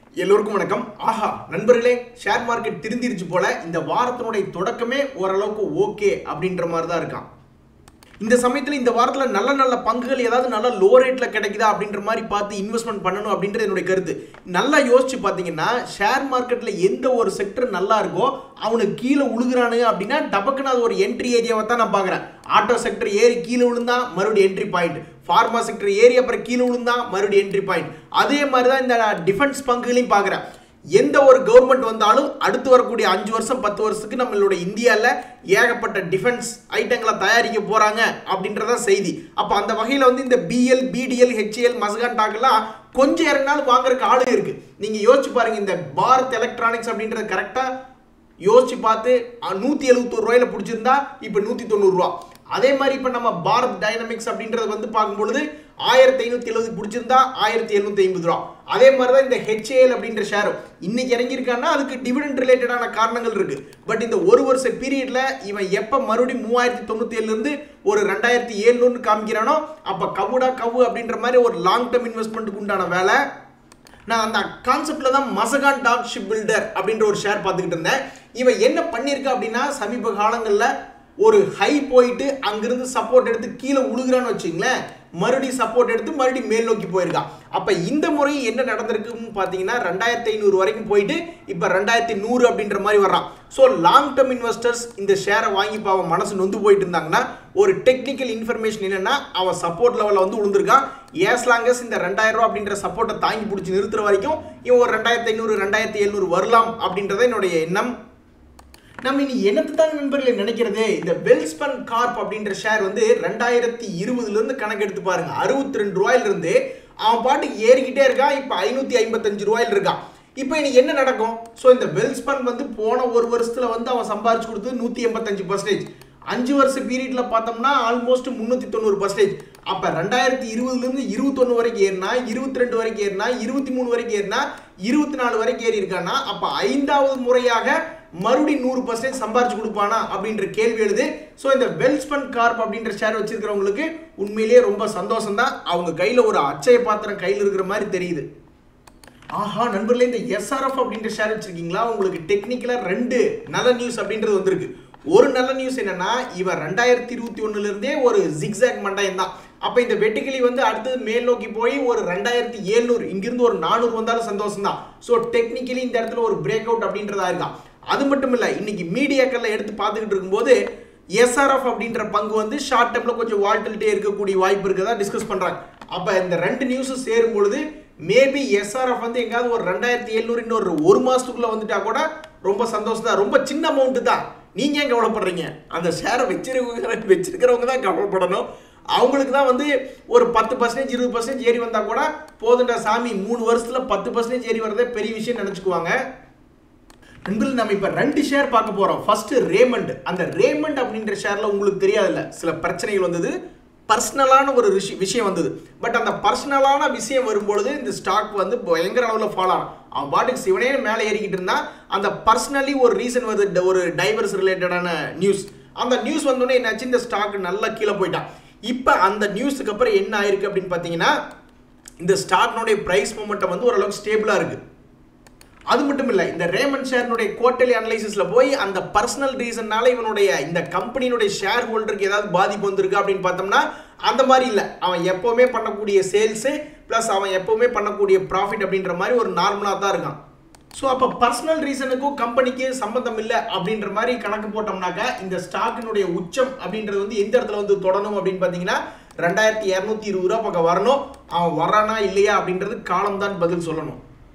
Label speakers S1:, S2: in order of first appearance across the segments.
S1: எல்லோருக்கும் வணக்கம் ஆஹா நண்பர்களே ஷேர் மார்க்கெட் திருந்திருச்சு போல இந்த வாரத்தினுடைய தொடக்கமே ஓரளவுக்கு ஓகே அப்படின்ற மாதிரி தான் இருக்கான் இந்த சமயத்தில் இந்த வாரத்தில் நல்ல நல்ல பங்குகள் ஏதாவது நல்ல லோ ரேட்டில் கிடைக்குதா அப்படின்ற மாதிரி பார்த்து இன்வெஸ்ட்மெண்ட் பண்ணணும் அப்படின்றது என்னுடைய கருத்து நல்லா யோசிச்சு பார்த்தீங்கன்னா ஷேர் மார்க்கெட்டில் எந்த ஒரு செக்டர் நல்லா இருக்கோ அவனுக்கு கீழே உழுகுறானுங்க அப்படின்னா டபக்குன்னு அது ஒரு என்ட்ரி ஏரியாவை தான் நான் பார்க்குறேன் ஆட்டோ செக்டர் ஏறி கீழே விழுந்தா மறுபடியும் என்ட்ரி பாயிண்ட் ஃபார்மா செக்டர் ஏறி அப்புறம் கீழே விழுந்தா மறுபடியும் என்ட்ரி பாயிண்ட் அதே மாதிரி தான் இந்த டிஃபென்ஸ் பங்குகளையும் பார்க்குறேன் எந்த ஒரு கவர்மெண்ட் வந்தாலும் அடுத்து வரக்கூடிய அஞ்சு வருஷம் பத்து வருஷத்துக்கு நம்மளோட இந்தியாவில் ஏகப்பட்ட டிஃபென்ஸ் ஐட்டங்களை தயாரிக்க போகிறாங்க அப்படின்றத செய்தி அப்போ அந்த வகையில் வந்து இந்த பிஎல் பிடிஎல் ஹெச்ஏஎல் மசகான் டாக்கெல்லாம் கொஞ்சம் இறங்கினாலும் வாங்குறதுக்கு ஆளு இருக்கு நீங்கள் யோசிச்சு பாருங்க இந்த பாரத் எலக்ட்ரானிக்ஸ் அப்படின்றது கரெக்டாக யோசிச்சு பார்த்து நூற்றி எழுபத்தோரு ரூபாயில பிடிச்சிருந்தா இப்போ நூற்றி தொண்ணூறுரூவா அதே மாதிரி இப்போ நம்ம பாரத் டைனமிக்ஸ் அப்படின்றது வந்து பார்க்கும்பொழுது ஆயிரத்தி ஐநூற்றி எழுபது பிடிச்சிருந்தா ஆயிரத்தி எழுநூத்தி ஐம்பது ரூபா அதே மாதிரி தான் இந்த ஹெச்ஏஎல் அப்படின்ற ஷேரும் இன்னைக்கு இறங்கியிருக்கான்னா அதுக்கு டிவிடெண்ட் ரிலேட்டடான காரணங்கள் இருக்கு பட் இந்த ஒரு வருஷ பீரியட்ல இவன் எப்போ மறுபடியும் மூவாயிரத்தி தொண்ணூத்தி ஏழுலேருந்து ஒரு ரெண்டாயிரத்தி ஏழுநூறு காமிக்கிறானோ அப்போ கவுடா கவு அப்படின்ற மாதிரி ஒரு லாங் டேர்ம் இன்வெஸ்ட்மெண்ட்டுக்கு உண்டான வேலை நான் அந்த கான்செப்ட்ல தான் மசகான் டாக் ஷிப் பில்டர் அப்படின்ற ஒரு ஷேர் பார்த்துக்கிட்டு இருந்தேன் இவன் என்ன பண்ணியிருக்கா அப்படின்னா சமீப காலங்களில் ஒரு ஹை போயிட்டு அங்கிருந்து சப்போர்ட் எடுத்து கீழே உழுகுறான்னு வச்சுங்களேன் மறுபடியும் சப்போர்ட் எடுத்து மறுபடியும் மேல் நோக்கி போயிருக்கான் அப்போ இந்த முறை என்ன நடந்திருக்குன்னு பார்த்தீங்கன்னா ரெண்டாயிரத்தி ஐநூறு வரைக்கும் போயிட்டு இப்போ ரெண்டாயிரத்தி நூறு அப்படின்ற மாதிரி வர்றான் ஸோ லாங் டேர்ம் இன்வெஸ்டர்ஸ் இந்த ஷேரை வாங்கி இப்போ அவன் மனசு நொந்து போயிட்டு இருந்தாங்கன்னா ஒரு டெக்னிக்கல் இன்ஃபர்மேஷன் என்னன்னா அவன் சப்போர்ட் லெவலில் வந்து விழுந்திருக்கான் ஏஸ் லாங்கஸ் இந்த ரெண்டாயிரம் ரூபா அப்படின்ற சப்போர்ட்டை தாங்கி பிடிச்சி நிறுத்துற வரைக்கும் இவன் ஒரு ரெண்டாயிரத்தி ஐநூறு ரெண்டாயிரத்தி எழுநூறு வரலாம் அப்படின்றத என்னுடைய எண்ணம் நம்ம இனி என்னத்தை தான் நண்பர்களை நினைக்கிறது இந்த வெல்ஸ்பன் கார்ப் அப்படின்ற ஷேர் வந்து ரெண்டாயிரத்தி இருபதுல இருந்து கணக்கெடுத்து பாருங்க அறுபத்தி ரெண்டு ரூபாயில இருந்து அவன் பாட்டுக்கு ஏறிக்கிட்டே இருக்கான் இப்போ ஐநூத்தி ஐம்பத்தஞ்சு ரூபாயில இருக்கான் இப்போ இனி என்ன நடக்கும் ஸோ இந்த வெல்ஸ்பன் வந்து போன ஒரு வருஷத்துல வந்து அவன் சம்பாரிச்சு கொடுத்தது நூத்தி எண்பத்தஞ்சு பர்சன்டேஜ் அஞ்சு வருஷ பீரியட்ல பார்த்தோம்னா ஆல்மோஸ்ட் முந்நூற்றி தொண்ணூறு பர்சன்டேஜ் அப்போ ரெண்டாயிரத்தி இருபதுலேருந்து இருபத்தொன்று வரைக்கும் ஏறினா இருபத்தி ரெண்டு வரைக்கும் ஏறினா இருபத்தி மூணு வரைக்கும் ஏறினா இருபத்தி நாலு வரைக்கும் ஏறி இருக்கானா அப்போ ஐந்தாவது முறையாக மறுபடியும் நூறு பர்சன்டேஜ் சம்பாரிச்சு கொடுப்பானா அப்படின்ற கேள்வி எழுது ஸோ இந்த வெல்ஸ்பன் கார்ப் அப்படின்ற ஷேர் வச்சிருக்கிறவங்களுக்கு உண்மையிலேயே ரொம்ப சந்தோஷம் தான் அவங்க கையில் ஒரு அச்சய பாத்திரம் கையில் இருக்கிற மாதிரி தெரியுது ஆஹா நண்பர்களே இந்த எஸ்ஆர்எஃப் அப்படின்ற ஷேர் வச்சிருக்கீங்களா உங்களுக்கு டெக்னிக்கலாக ரெண்டு நல்ல நியூஸ் அப்படின்றது வந்திருக்கு ஒரு நல்ல நியூஸ் என்னன்னா இவன் ரெண்டாயிரத்தி இருபத்தி ஒண்ணுல இருந்தே ஒரு ஜிக்ஸாக் மண்டாயம் தான் அப்ப இந்த வெட்டுக்கிளி வந்து அடுத்தது மேல் நோக்கி போய் ஒரு ரெண்டாயிரத்தி ஏழ்நூறு இங்கிருந்து ஒரு நானூறு வந்தாலும் சந்தோஷம் தான் ஸோ டெக்னிக்கலி இந்த இடத்துல ஒரு பிரேக் அவுட் அப்படின்றதா இருக்கான் அது மட்டும் இல்லை இன்னைக்கு மீடியாக்கள்ல எடுத்து பார்த்துக்கிட்டு இருக்கும்போது எஸ்ஆர்எஃப் அப்படின்ற பங்கு வந்து ஷார்ட் டேர்ம்ல கொஞ்சம் வால்டிலிட்டே இருக்கக்கூடிய வாய்ப்பு இருக்கதா டிஸ்கஸ் பண்றாங்க அப்ப இந்த ரெண்டு நியூஸும் சேரும் பொழுது மேபி எஸ்ஆர்எஃப் வந்து எங்காவது ஒரு ரெண்டாயிரத்தி எழுநூறு இன்னொரு ஒரு மாசத்துக்குள்ள வந்துட்டா கூட ரொம்ப சந்தோஷம் தான் ரொம்ப சின்ன அமௌண்ட் தான் நீங்க ஏன் கவலைப்படுறீங்க அந்த ஷேரை வச்சிருக்க வச்சிருக்கிறவங்க தான் கவலைப்படணும் அவங்களுக்கு தான் வந்து ஒரு பத்து பர்சன்டேஜ் இருபது பர்சன்டேஜ் ஏறி வந்தா கூட போதுண்டா சாமி மூணு வருஷத்துல பத்து பர்சன்டேஜ் ஏறி வரதே பெரிய விஷயம் நினைச்சுக்குவாங்க நண்பர்கள் நம்ம இப்போ ரெண்டு ஷேர் பார்க்க போறோம் ஃபர்ஸ்ட் ரேமண்ட் அந்த ரேமண்ட் அப்படின்ற ஷேர்ல உங்களுக்கு தெரியாதுல்ல சில பிரச்சனைகள் வந்தது பர்சனலான ஒரு விஷயம் விஷயம் வந்தது பட் அந்த பர்சனலான விஷயம் வரும்பொழுது இந்த ஸ்டாக் வந்து பயங்கர அளவில் ஃபாலோ ஆகும் அவன் பாட்டுக்கு சிவனே மேலே ஏறிக்கிட்டு இருந்தான் அந்த பர்சனலி ஒரு ரீசன் வருது ஒரு டைவர்ஸ் ரிலேட்டடான நியூஸ் அந்த நியூஸ் வந்தோடனே என்னாச்சு இந்த ஸ்டாக் நல்லா கீழே போயிட்டான் இப்போ அந்த நியூஸுக்கு அப்புறம் என்ன ஆயிருக்கு அப்படின்னு பார்த்தீங்கன்னா இந்த ஸ்டாக்னுடைய ப்ரைஸ் மூமெண்ட்டை வந்து ஓரளவுக்கு ஸ்டேபிளாக இருக்குது அது மட்டும் இல்லை இந்த ரேமன் ஷேர்னுடைய குவார்டர்லி அனலைசிஸ்ல போய் அந்த பர்சனல் ரீசன்னால இவனுடைய இந்த கம்பெனியினுடைய ஷேர் ஹோல்டருக்கு ஏதாவது பாதிப்பு வந்திருக்கு அப்படின்னு பார்த்தோம்னா அந்த மாதிரி இல்லை அவன் எப்போவுமே பண்ணக்கூடிய சேல்ஸு ப்ளஸ் அவன் எப்போவுமே பண்ணக்கூடிய ப்ராஃபிட் அப்படின்ற மாதிரி ஒரு நார்மலாக தான் இருக்கான் ஸோ அப்போ பர்சனல் ரீசனுக்கும் கம்பெனிக்கு சம்மந்தம் இல்லை அப்படின்ற மாதிரி கணக்கு போட்டோம்னாக்கா இந்த ஸ்டாக்கினுடைய உச்சம் அப்படின்றது வந்து எந்த இடத்துல வந்து தொடணும் அப்படின்னு பார்த்தீங்கன்னா ரெண்டாயிரத்தி இரநூத்தி இருபது ரூபா பக்கம் வரணும் அவன் வரானா இல்லையா அப்படின்றது காலம் தான் பதில் சொல்லணும்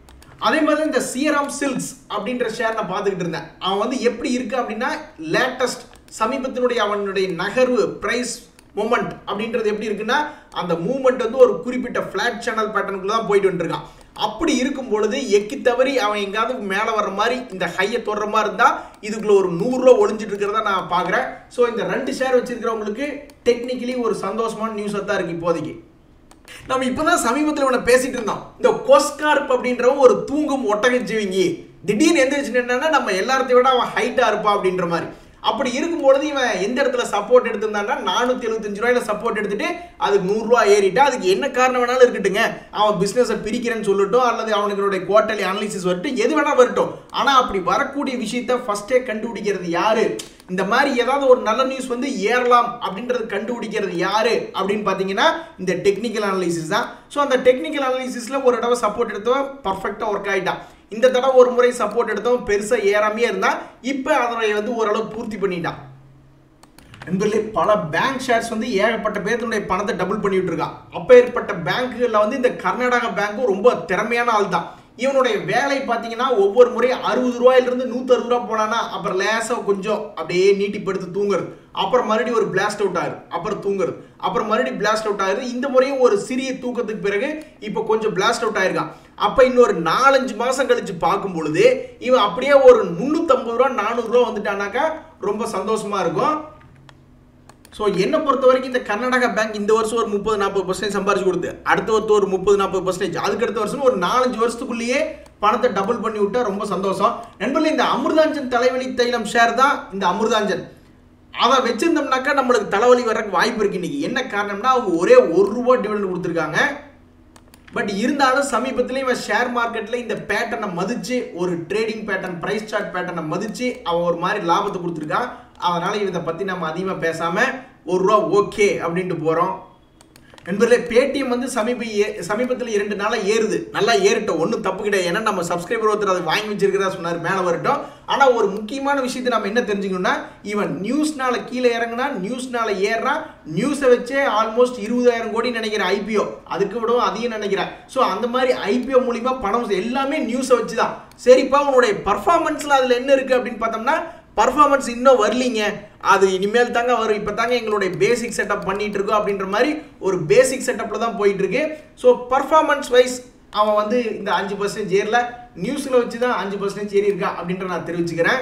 S1: அதே மாதிரி இந்த சியராம் சில்க்ஸ் அப்படின்ற ஷேர் நான் பார்த்துக்கிட்டு இருந்தேன் அவன் வந்து எப்படி இருக்கு அப்படின்னா லேட்டஸ்ட் சமீபத்தினுடைய அவனுடைய நகர்வு பிரைஸ் மூமெண்ட் அப்படின்றது எப்படி இருக்குன்னா அந்த மூமெண்ட் வந்து ஒரு குறிப்பிட்ட ஃபிளாட் சேனல் பேட்டர்னுக்குள்ள தான் போயிட்டு வந்துருக்கான் அப்படி இருக்கும் பொழுது எக்கி தவறி அவன் எங்காவது மேலே வர்ற மாதிரி இந்த ஹையை தொடர மாதிரி இருந்தால் இதுக்குள்ள ஒரு நூறுரூவா ஒளிஞ்சிட்டு இருக்கிறத நான் பார்க்குறேன் ஸோ இந்த ரெண்டு ஷேர் வச்சிருக்கிறவங்களுக்கு டெக்னிக்கலி ஒரு சந்தோஷமான நியூஸாக தான் இருக்கு இப்போதைக்கு நம்ம இப்பதான் சமீபத்தில் இவனை பேசிட்டு இருந்தோம் இந்த கோஸ்கார்ப் அப்படின்றவன் ஒரு தூங்கும் ஒட்டக ஜீவிங்கி திடீர்னு எந்திரிச்சு நின்னா நம்ம எல்லாத்தையும் விட அவன் ஹைட்டா இருப்பான் அப்படின்ற மாதிரி அப்படி இருக்கும்பொழுது இவன் எந்த இடத்துல சப்போர்ட் எடுத்திருந்தான்னா நானூற்றி எழுபத்தஞ்சு ரூபாயில சப்போர்ட் எடுத்துட்டு அதுக்கு நூறுரூவா ஏறிட்டா அதுக்கு என்ன காரணம் வேணாலும் இருக்கட்டுங்க அவன் பிஸ்னஸை பிரிக்கிறேன்னு சொல்லட்டும் அல்லது அவனுடைய குவார்டர்லி அனாலிசிஸ் வரட்டும் எது வேணா வரட்டும் ஆனால் அப்படி வரக்கூடிய விஷயத்த ஃபர்ஸ்டே கண்டுபிடிக்கிறது யாரு இந்த மாதிரி ஏதாவது ஒரு நல்ல நியூஸ் வந்து ஏறலாம் அப்படின்றது கண்டுபிடிக்கிறது யாரு அப்படின்னு பார்த்தீங்கன்னா இந்த டெக்னிக்கல் அனாலிசிஸ் தான் ஸோ அந்த டெக்னிக்கல் அனாலிசிஸில் ஒரு தடவை சப்போர்ட் எடுத்தவன் பர்ஃபெக்டாக ஒர்க் ஆகிட்டான் இந்த தடவை ஒரு முறை சப்போர்ட் எடுத்தவன் பெருசாக ஏறாமையே இருந்தான் இப்போ அதனை வந்து ஓரளவு பூர்த்தி பண்ணிட்டான் நண்பர்களே பல பேங்க் ஷேர்ஸ் வந்து ஏகப்பட்ட பேர்த்துடைய பணத்தை டபுள் பண்ணிட்டு இருக்கான் அப்பேற்பட்ட பேங்க்குகளில் வந்து இந்த கர்நாடகா பேங்க்கும் ரொம்ப திறமையான ஆள் தான் இவனுடைய வேலை பார்த்தீங்கன்னா ஒவ்வொரு முறையும் அறுபது ரூபாயிலிருந்து நூற்றி அறுபது ரூபா போனானா அப்புறம் லேசாக கொஞ்சம் அப்படியே நீட்டிப்படுத்து தூங்குறது அப்புறம் மறுபடியும் ஒரு பிளாஸ்ட் அவுட் ஆகுது அப்புறம் தூங்குறது அப்புறம் மறுபடியும் பிளாஸ்ட் அவுட் ஆகுது இந்த முறையும் ஒரு சிறிய தூக்கத்துக்கு பிறகு இப்போ கொஞ்சம் பிளாஸ்ட் அவுட் ஆயிருக்கான் அப்போ இன்னொரு நாலஞ்சு மாதம் கழிச்சு பார்க்கும் பொழுது இவன் அப்படியே ஒரு முந்நூற்றம்பது ரூபா நானூறுரூவா வந்துட்டானாக்கா ரொம்ப சந்தோஷமா இருக்கும் ஸோ என்னை பொறுத்த வரைக்கும் இந்த கர்நாடகா பேங்க் இந்த வருஷம் ஒரு முப்பது நாற்பது பர்சன்டேஜ் சம்பாரிச்சு கொடுத்து அடுத்த வருஷம் ஒரு முப்பது நாற்பது பர்சன்டேஜ் அதுக்கு அடுத்த வருஷம் ஒரு நாலஞ்சு வருஷத்துக்குள்ளேயே பணத்தை டபுள் பண்ணி விட்டா ரொம்ப சந்தோஷம் நண்பர்களே இந்த அமிர்தாஞ்சன் தலைவலி தைலம் ஷேர் தான் இந்த அமிர்தாஞ்சன் அதை வச்சிருந்தோம்னாக்கா நம்மளுக்கு தலைவலி வர்றதுக்கு வாய்ப்பு இருக்கு இன்னைக்கு என்ன காரணம்னா அவங்க ஒரே ஒரு ரூபா டிவிடெண்ட் கொடுத்துருக்காங்க பட் இருந்தாலும் சமீபத்தில் இவன் ஷேர் மார்க்கெட்டில் இந்த பேட்டர்னை மதிச்சு ஒரு ட்ரேடிங் பேட்டர்ன் ப்ரைஸ் சார்ட் பேட்டர்னை மதிச்சு அவன் ஒரு மாதிரி லாபத்தை கொடுத்துருக்கான் அதனால இதை பற்றி நம்ம அதிகமாக பேசாமல் ஒரு ரூபா ஓகே அப்படின்ட்டு போகிறோம் நண்பர்களே பேடிஎம் வந்து சமீப ஏ- சமீபத்தில் இரண்டு நாளாக ஏறுது நல்லா ஏறிட்டோம் ஒன்றும் தப்பு கிடையாது ஏன்னா நம்ம சப்ஸ்கிரைபர் ஒருத்தர் அதை வாங்கி வச்சிருக்கிறதா சொன்னார் மேலே வரட்டும் ஆனால் ஒரு முக்கியமான விஷயத்தை நம்ம என்ன தெரிஞ்சுக்கணும்னா இவன் நியூஸ்னால கீழே இறங்குனா நியூஸ்னால ஏறுறான் நியூஸை வச்சே ஆல்மோஸ்ட் இருபதாயிரம் கோடி நினைக்கிறேன் ஐபிஓ அதுக்கு விடவும் அதிகம் நினைக்கிறேன் ஸோ அந்த மாதிரி ஐபிஓ மூலிமா பணம் எல்லாமே நியூஸை வச்சு தான் சரிப்பா உன்னுடைய பர்ஃபார்மன்ஸில் அதில் என்ன இருக்குது அப்படின்னு பார்த்தோம்னா பர்ஃபார்மன்ஸ் இன்னும் வரலீங்க அது இனிமேல் தாங்க வரும் இப்போ தாங்க எங்களுடைய பேசிக் செட்டப் பண்ணிட்டு இருக்கோம் அப்படின்ற மாதிரி ஒரு பேசிக் செட்டப்பில் தான் போயிட்டு இருக்கு ஸோ பர்ஃபார்மன்ஸ் வைஸ் அவன் வந்து இந்த அஞ்சு பர்சன்டேஜ் ஏரில் நியூஸில் வச்சு தான் அஞ்சு பர்சன்டேஜ் ஏறி இருக்கா அப்படின்ற நான் தெரிவிச்சுக்கிறேன்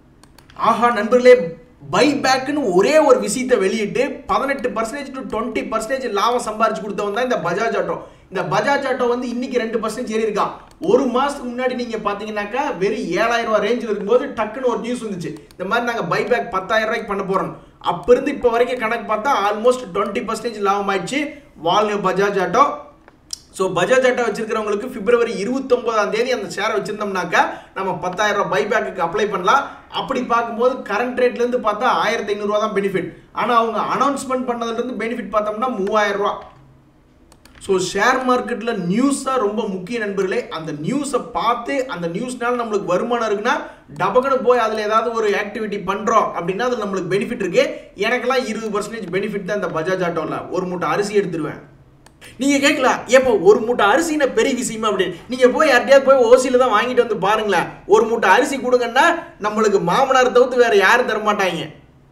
S1: ஆஹா நண்பர்களே பை பேக்குன்னு ஒரே ஒரு விஷயத்தை வெளியிட்டு பதினெட்டு பர்சன்டேஜ் டு டுவெண்ட்டி பர்சன்டேஜ் லாபம் சம்பாரிச்சு கொடுத்தவன் தான் இந்த பஜாஜ் ஆட்டோ இந்த பஜாஜ் ஆட்டோ வந்து இன்னைக்கு ரெண்டு பர்சன்டேஜ் ஏறி இருக்கான் ஒரு மாசத்துக்கு முன்னாடி நீங்க பாத்தீங்கன்னாக்கா வெறும் ஏழாயிரம் ரூபாய் ரேஞ்சில் இருக்கும்போது டக்குன்னு ஒரு நியூஸ் வந்துச்சு இந்த மாதிரி நாங்க பை பேக் பத்தாயிரம் ரூபாய்க்கு பண்ண போறோம் அப்ப இருந்து இப்போ வரைக்கும் கணக்கு பார்த்தா ஆல்மோஸ்ட் டுவெண்ட்டி பர்சன்டேஜ் லாபம் ஆயிடுச்சு வாழ்க Bajaj auto so Bajaj auto வச்சிருக்கிறவங்களுக்கு பிப்ரவரி இருபத்தொன்பதாம் தேதி அந்த ஷேரை வச்சிருந்தோம்னாக்கா நம்ம பத்தாயிரம் ரூபாய் பைபேக்கு அப்ளை பண்ணலாம் அப்படி பார்க்கும்போது கரண்ட் ரேட்லேருந்து பார்த்தா ஆயிரத்தி ஐநூறுரூவா தான் பெனிஃபிட் ஆனால் அவங்க அனௌன்ஸ்மெண்ட் பண்ணதுலேருந்து பெனிஃபிட் பார்த்தோம்னா மூவாயிரம் ரூபா ஸோ ஷேர் மார்க்கெட்டில் நியூஸ் தான் ரொம்ப முக்கிய நண்பர்களே அந்த நியூஸை பார்த்து அந்த நியூஸ்னால நம்மளுக்கு வருமானம் இருக்குன்னா டபக்குன்னு போய் அதில் ஏதாவது ஒரு ஆக்டிவிட்டி பண்ணுறோம் அப்படின்னா அதில் நம்மளுக்கு பெனிஃபிட் இருக்கு எனக்கெல்லாம் இருபது பர்சன்டேஜ் பெனிஃபிட் தான் இந்த பஜாஜ் ஆட்டோவில் ஒரு மூட்டை அரிசி எடுத்துருவேன் நீங்க கேட்கலாம் ஏப்போ ஒரு மூட்டை அரிசின பெரிய விஷயமா அப்படின்னு நீங்க போய் யார்ட்டையாவது போய் ஓசியில தான் வாங்கிட்டு வந்து பாருங்களேன் ஒரு மூட்டை அரிசி கொடுங்கன்னா நம்மளுக்கு மாமனார் தவிர்த்து வேற யாரும் தர மாட்டாங்க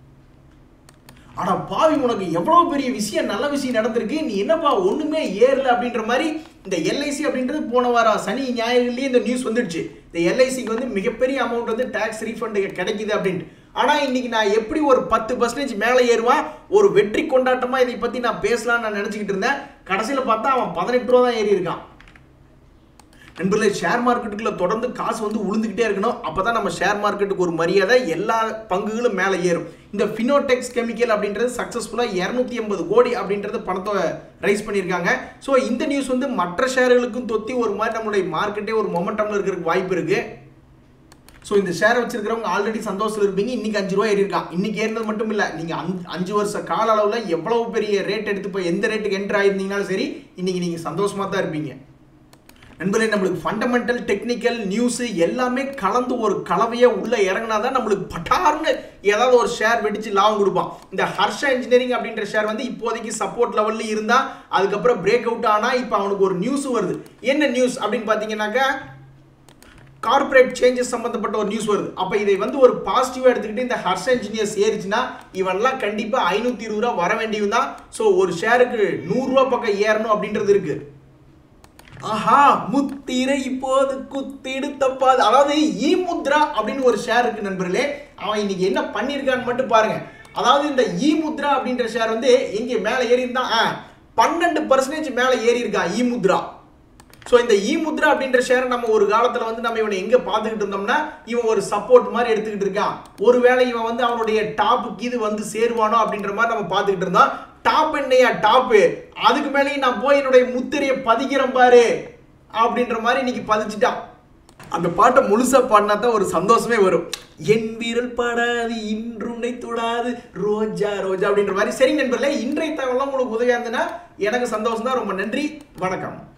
S1: ஆனா பாவி உனக்கு எவ்வளவு பெரிய விஷயம் நல்ல விஷயம் நடந்திருக்கு நீ என்னப்பா ஒண்ணுமே ஏறல அப்படின்ற மாதிரி இந்த எல்ஐசி அப்படின்றது போன வாரம் சனி ஞாயிறுலயே இந்த நியூஸ் வந்துடுச்சு இந்த எல்ஐசிக்கு வந்து மிகப்பெரிய அமௌண்ட் வந்து டாக்ஸ் ரீஃபண்ட் கிடைக்குது அப்படின்ட்டு ஆனா இன்னைக்கு நான் எப்படி ஒரு பத்து பர்சன்டேஜ் மேலே ஏறுவான் ஒரு வெற்றி கொண்டாட்டமா இதை பத்தி நான் பேசலாம்னு நான் நினைச்சுக்கிட்டு இருந்தேன் கடைசியில பார்த்தா அவன் பதினெட்டு ரூபா தான் ஏறி இருக்கான் நண்பர்களே ஷேர் மார்க்கெட்டுக்குள்ள தொடர்ந்து காசு வந்து உளுந்துக்கிட்டே இருக்கணும் அப்பதான் நம்ம ஷேர் மார்க்கெட்டுக்கு ஒரு மரியாதை எல்லா பங்குகளும் மேலே ஏறும் இந்த ஃபினோடெக்ஸ் கெமிக்கல் அப்படின்றது சக்ஸஸ்ஃபுல்லாக இரநூத்தி எண்பது கோடி அப்படின்றது பணத்தை ரைஸ் பண்ணியிருக்காங்க ஸோ இந்த நியூஸ் வந்து மற்ற ஷேர்களுக்கும் தொத்தி ஒரு மாதிரி நம்மளுடைய மார்க்கெட்டே ஒரு மொமெண்டம்ல இருக்கிறதுக்கு வாய்ப்பு இருக்கு ஸோ இந்த ஷேரை வச்சிருக்கிறவங்க ஆல்ரெடி சந்தோஷத்தில் இருப்பீங்க இன்னைக்கு அஞ்சு ரூபா ஏறி இருக்கான் இன்னைக்கு ஏறினது மட்டும் இல்லை நீங்க அஞ்சு அஞ்சு வருஷ கால அளவில் எவ்வளவு பெரிய ரேட் எடுத்து போய் எந்த ரேட்டுக்கு என்ட்ரு ஆயிருந்தீங்கனாலும் சரி இன்னைக்கு நீங்க சந்தோஷமா தான் இருப்பீங்க நண்பர்களே நம்மளுக்கு ஃபண்டமெண்டல் டெக்னிக்கல் நியூஸ் எல்லாமே கலந்து ஒரு கலவையா உள்ள இறங்கினா தான் நம்மளுக்கு பட்டார்னு ஏதாவது ஒரு ஷேர் வெடிச்சு லாபம் கொடுப்பான் இந்த ஹர்ஷா இன்ஜினியரிங் அப்படின்ற ஷேர் வந்து இப்போதைக்கு சப்போர்ட் லெவல்ல இருந்தா அதுக்கப்புறம் பிரேக் அவுட் ஆனா இப்போ அவனுக்கு ஒரு நியூஸ் வருது என்ன நியூஸ் அப்படின்னு பார்த்தீங்கன்னாக்கா கார்ப்பரேட் சேஞ்சஸ் சம்பந்தப்பட்ட ஒரு நியூஸ் வருது அப்போ இதை வந்து ஒரு பாசிட்டிவாக எடுத்துக்கிட்டு இந்த ஹர்ஷ இன்ஜினியர்ஸ் ஏறிச்சுன்னா இவன்லாம் கண்டிப்பாக ஐநூற்றி இருபது ரூபா வர வேண்டியது தான் ஸோ ஒரு ஷேருக்கு நூறுரூவா பக்கம் ஏறணும் அப்படின்றது இருக்கு ஆஹா முத்திரை இப்போது குத்திடு தப்பாது அதாவது இ முத்ரா அப்படின்னு ஒரு ஷேர் இருக்கு நண்பர்களே அவன் இன்னைக்கு என்ன பண்ணியிருக்கான்னு மட்டும் பாருங்க அதாவது இந்த இ முத்ரா அப்படின்ற ஷேர் வந்து எங்கே மேலே ஏறி இருந்தான் பன்னெண்டு பர்சன்டேஜ் மேலே ஏறி இருக்கான் இ முத்ரா ஸோ இந்த இ முத்ரா அப்படின்ற ஷேரை நம்ம ஒரு காலத்துல வந்து நம்ம இவனை எங்க பார்த்துக்கிட்டு இருந்தோம்னா இவன் ஒரு சப்போர்ட் மாதிரி எடுத்துக்கிட்டு இருக்கான் ஒருவேளை இவன் வந்து அவனுடைய டாப்புக்கு இது வந்து சேருவானோ அப்படின்ற மாதிரி நம்ம பார்த்துக்கிட்டு இருந்தோம் டாப் என்னையா டாப்பு அதுக்கு மேலேயும் நான் போய் என்னுடைய முத்திரையை பதிக்கிறேன் பாரு அப்படின்ற மாதிரி இன்னைக்கு பதிச்சுட்டான் அந்த பாட்டை முழுசா பாடினா தான் ஒரு சந்தோஷமே வரும் என் வீரல் பாடாது இன்றுனை தொடாது ரோஜா ரோஜா அப்படின்ற மாதிரி சரி நண்பர்களே இன்றைய தகவலாம் உங்களுக்கு உதவியா இருந்ததுன்னா எனக்கு சந்தோஷம் தான் ரொம்ப நன்றி வணக்கம்